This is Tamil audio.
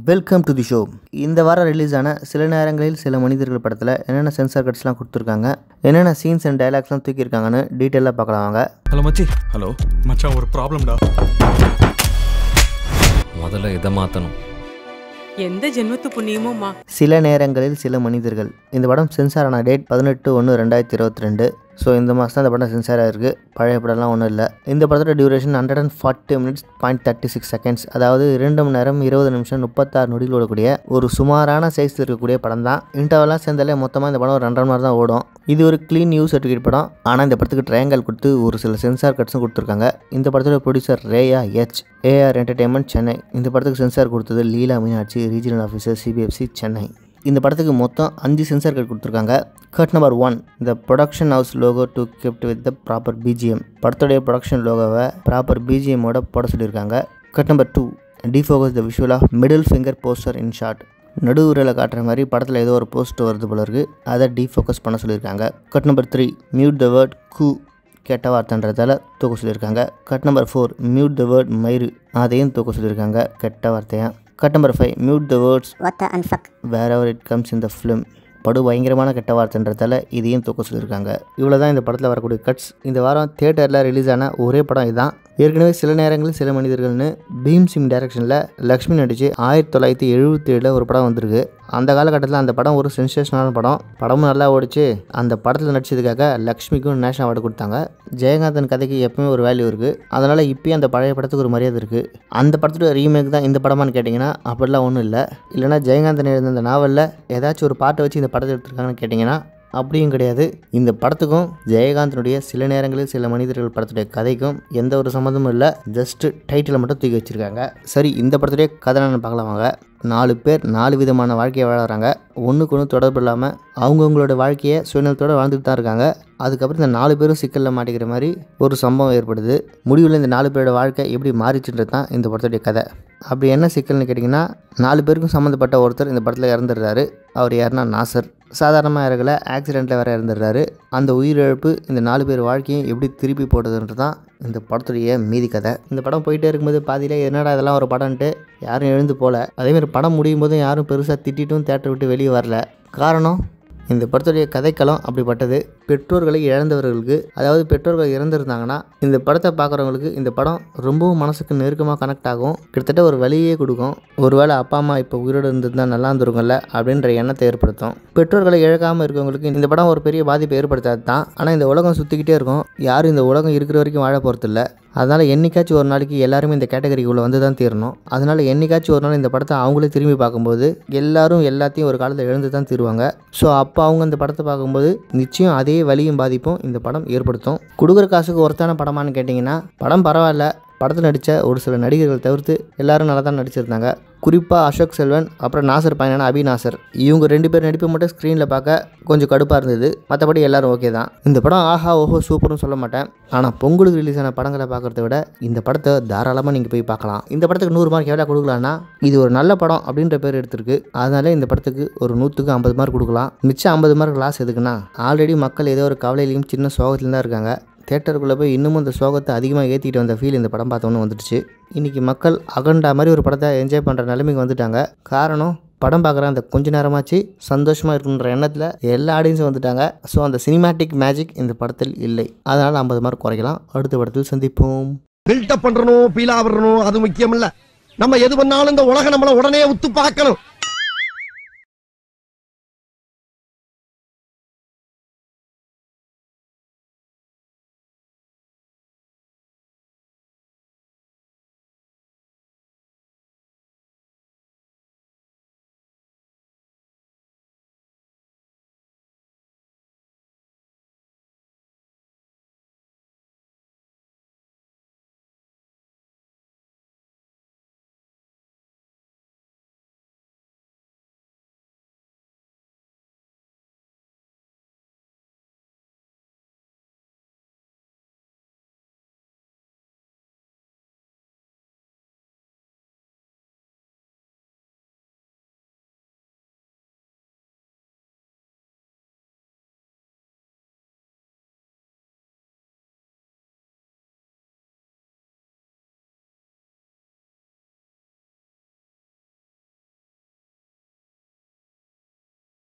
வெல்கம் டு தி ஷோ இந்த வாரம் ரிலீஸ் ஆன சில நேரங்களில் சில மனிதர்கள் படத்தில் என்னென்ன சென்சார் கட்ஸ்லாம் கொடுத்துருக்காங்க என்னென்ன சீன்ஸ் அண்ட் டைலாக்ஸ்லாம் தூக்கியிருக்காங்கன்னு டீட்டெயிலாக பார்க்கலாம் வாங்க ஹலோ மச்சி ஹலோ மச்சான் ஒரு ப்ராப்ளம்டா முதல்ல இதை மாற்றணும் எந்த ஜென்மத்து புண்ணியமோம்மா சில நேரங்களில் சில மனிதர்கள் இந்த படம் சென்சார் ஆன டேட் பதினெட்டு ஒன்று ரெண்டாயிரத்தி இருபத்தி ரெண்டு ஸோ இந்த மாதம் தான் இந்த படம் சென்சார் ஆயிருக்கு பழைய படம்லாம் ஒன்றும் இல்லை இந்த படத்தோட duration hundred and forty minutes point thirty six seconds அதாவது ரெண்டு மணி நேரம் இருபது நிமிஷம் முப்பத்தாறு நொடியில் ஓடக்கூடிய ஒரு சுமாரான சைஸ் இருக்கக்கூடிய படம் தான் இன்டர்வெல்லாம் சேர்ந்தாலே மொத்தமாக இந்த படம் ஒரு ரெண்டரை மணி நேரம் தான் ஓடும் இது ஒரு க்ளீன் நியூஸ் சர்டிஃபிகேட் படம் ஆனால் இந்த படத்துக்கு ட்ரையாங்கல் கொடுத்து ஒரு சில சென்சார் கட்ஸும் கொடுத்துருக்காங்க இந்த படத்தோட ப்ரொடியூசர் ரேயா எச் ஏஆர் என்டர்டைன்மெண்ட் சென்னை இந்த படத்துக்கு சென்சார் கொடுத்தது Leela Meenakshi regional officer CBFC Chennai இந்த படத்துக்கு மொத்தம் அஞ்சு சென்சார் கட் கொடுத்துருக்காங்க கட் நம்பர் ஒன் இந்த production house logo to kept with the proper BGM படத்துடைய ப்ரொடக்ஷன் லோகோவை ப்ராப்பர் பிஜிஎம்மோட போட சொல்லியிருக்காங்க cut number two defocus the visual of middle finger poster in short நடுவுரில் காட்டுற மாதிரி படத்தில் ஏதோ ஒரு போஸ்டர் வருது போல இருக்குது அதை டீஃபோக்கஸ் பண்ண சொல்லியிருக்காங்க cut number three mute the word கூ கெட்ட வார்த்தைன்றதால தூக்க சொல்லியிருக்காங்க cut number four mute the word மயிறு அதையும் தூக்க சொல்லியிருக்காங்க கெட்ட வார்த்தையாக cut number five mute the words what the and fuck wherever it comes இந்த ஃபிலிம் படு பயங்கரமான கெட்ட வார்த்தைன்றதால இதையும் தூக்க சொல்லியிருக்காங்க இவ்வளோ தான் இந்த படத்தில் வரக்கூடிய கட்ஸ் இந்த வாரம் தியேட்டரில் ரிலீஸ் ஆன ஒரே படம் இதுதான் ஏற்கனவே சில நேரங்களில் சில மனிதர்கள்னு பீம் சிங் டைரக்ஷனில் லக்ஷ்மி நடித்து ஆயிரத்தி தொள்ளாயிரத்தி எழுபத்தி ஏழில் ஒரு படம் வந்திருக்கு அந்த காலகட்டத்தில் அந்த படம் ஒரு சென்சேஷனான படம் படமும் நல்லா ஓடிச்சு அந்த படத்தில் நடிச்சதுக்காக லக்ஷ்மிக்கும் நேஷனல் அவார்டு கொடுத்தாங்க ஜெயகாந்தன் கதைக்கு எப்பவுமே ஒரு வேல்யூ இருக்குது அதனால் இப்பயும் அந்த பழைய படத்துக்கு ஒரு மரியாதை இருக்குது அந்த படத்தோட ரீமேக் தான் இந்த படமான்னு கேட்டிங்கன்னா அப்படிலாம் ஒன்றும் இல்லை இல்லைனா ஜெயகாந்தன் எழுந்த அந்த நாவலில் ஏதாச்சும் ஒரு பாட்டை வச்சு இந்த படத்தை எடுத்திருக்காங்கன்னு கேட்டிங்கன்னா அப்படியும் கிடையாது இந்த படத்துக்கும் ஜெயகாந்தனுடைய சில நேரங்களில் சில மனிதர்கள் படத்துடைய கதைக்கும் எந்த ஒரு சம்மந்தமும் இல்லை ஜஸ்ட்டு டைட்டிலை மட்டும் தூக்கி வச்சுருக்காங்க சரி இந்த படத்துடைய கதை நான் பார்க்கலாம் வாங்க நாலு பேர் நாலு விதமான வாழ்க்கையை வாழறாங்க ஒன்றுக்கு ஒன்று தொடர்பு இல்லாமல் அவங்கவுங்களோட வாழ்க்கையை சுயநலத்தோடு வாழ்ந்துட்டு தான் இருக்காங்க அதுக்கப்புறம் இந்த நாலு பேரும் சிக்கலில் மாட்டிக்கிற மாதிரி ஒரு சம்பவம் ஏற்படுது முடிவில் இந்த நாலு பேரோட வாழ்க்கை எப்படி மாறிச்சுன்றது தான் இந்த படத்துடைய கதை அப்படி என்ன சிக்கல்னு கேட்டிங்கன்னா நாலு பேருக்கும் சம்மந்தப்பட்ட ஒருத்தர் இந்த படத்தில் இறந்துடுறாரு அவர் யாருன்னா நாசர் சாதாரணமாக இறக்கல ஆக்சிடெண்ட்டில் வேறு இறந்துடுறாரு அந்த உயிரிழப்பு இந்த நாலு பேர் வாழ்க்கையும் எப்படி திருப்பி போட்டதுன்றது தான் இந்த படத்துடைய மீதி கதை இந்த படம் போயிட்டே இருக்கும்போது பாதியில் என்னடா இதெல்லாம் ஒரு படம்ன்ட்டு யாரும் எழுந்து போகல அதேமாதிரி படம் முடியும் போதும் யாரும் பெருசாக திட்டிட்டும் தேட்டரை விட்டு வெளியே வரல காரணம் இந்த படத்துடைய கதைக்களம் அப்படிப்பட்டது பெற்றோர்களை இழந்தவர்களுக்கு அதாவது பெற்றோர்கள் இறந்துருந்தாங்கன்னா இந்த படத்தை பார்க்குறவங்களுக்கு இந்த படம் ரொம்பவும் மனசுக்கு நெருக்கமாக கனெக்ட் ஆகும் கிட்டத்தட்ட ஒரு வழியே கொடுக்கும் ஒருவேளை அப்பா அம்மா இப்போ உயிரோடு இருந்திருந்தால் நல்லா இருந்திருக்கும்ல அப்படின்ற எண்ணத்தை ஏற்படுத்தும் பெற்றோர்களை இழக்காமல் இருக்கவங்களுக்கு இந்த படம் ஒரு பெரிய பாதிப்பை ஏற்படுத்தாது தான் ஆனால் இந்த உலகம் சுற்றிக்கிட்டே இருக்கும் யாரும் இந்த உலகம் இருக்கிற வரைக்கும் வாழ போகிறதில்ல அதனால் என்னைக்காச்சும் ஒரு நாளைக்கு எல்லாருமே இந்த கேட்டகரிக்குள்ளே வந்து தான் தீரணும் அதனால் என்னைக்காச்சும் ஒரு நாள் இந்த படத்தை அவங்களே திரும்பி பார்க்கும்போது எல்லாரும் எல்லாத்தையும் ஒரு காலத்தில் எழுந்து தான் தீருவாங்க ஸோ அப்போ அவங்க இந்த படத்தை பார்க்கும்போது நிச்சயம் அதே வலியும் பாதிப்பும் இந்த படம் ஏற்படுத்தும் கொடுக்குற காசுக்கு ஒருத்தான படமான்னு கேட்டிங்கன்னா படம் பரவாயில்ல படத்தில் நடித்த ஒரு சில நடிகர்கள் தவிர்த்து எல்லாரும் நல்லா தான் நடிச்சிருந்தாங்க குறிப்பாக அசோக் செல்வன் அப்புறம் நாசர் பையனான அபி நாசர் இவங்க ரெண்டு பேர் நடிப்பு மட்டும் ஸ்க்ரீனில் பார்க்க கொஞ்சம் கடுப்பாக இருந்தது மற்றபடி எல்லாரும் ஓகே தான் இந்த படம் ஆஹா ஓஹோ சூப்பர்னு சொல்ல மாட்டேன் ஆனால் பொங்கலுக்கு ரிலீஸ் ஆன படங்களை பார்க்குறத விட இந்த படத்தை தாராளமாக நீங்கள் போய் பார்க்கலாம் இந்த படத்துக்கு நூறு மார்க் எவ்வளோ கொடுக்கலான்னா இது ஒரு நல்ல படம் அப்படின்ற பேர் எடுத்திருக்கு அதனால இந்த படத்துக்கு ஒரு நூற்றுக்கு ஐம்பது மார்க் கொடுக்கலாம் மிச்சம் ஐம்பது மார்க் லாஸ் எதுக்குன்னா ஆல்ரெடி மக்கள் ஏதோ ஒரு கவலையிலையும் சின்ன சோகத்துலையும் தான் இருக்காங்க தேட்டருக்குள்ளே போய் இன்னமும் இந்த சோகத்தை அதிகமாக ஏற்றிட்டு வந்த ஃபீல் இந்த படம் பார்த்தோன்னு வந்துடுச்சு இன்றைக்கி மக்கள் அகண்டா மாதிரி ஒரு படத்தை என்ஜாய் பண்ணுற நிலைமைக்கு வந்துட்டாங்க காரணம் படம் பார்க்குற அந்த கொஞ்ச நேரமாச்சு சந்தோஷமாக இருக்குன்ற எண்ணத்தில் எல்லா ஆடியன்ஸும் வந்துட்டாங்க ஸோ அந்த சினிமாட்டிக் மேஜிக் இந்த படத்தில் இல்லை அதனால் ஐம்பது மார்க் குறைக்கலாம் அடுத்த படத்தில் சந்திப்போம் பில்டப் பண்றணும் பீலா விடணும் அது முக்கியம் இல்ல நம்ம எது பண்ணாலும் இந்த உலகம் நம்மள உடனே உத்து பார்க்கணும்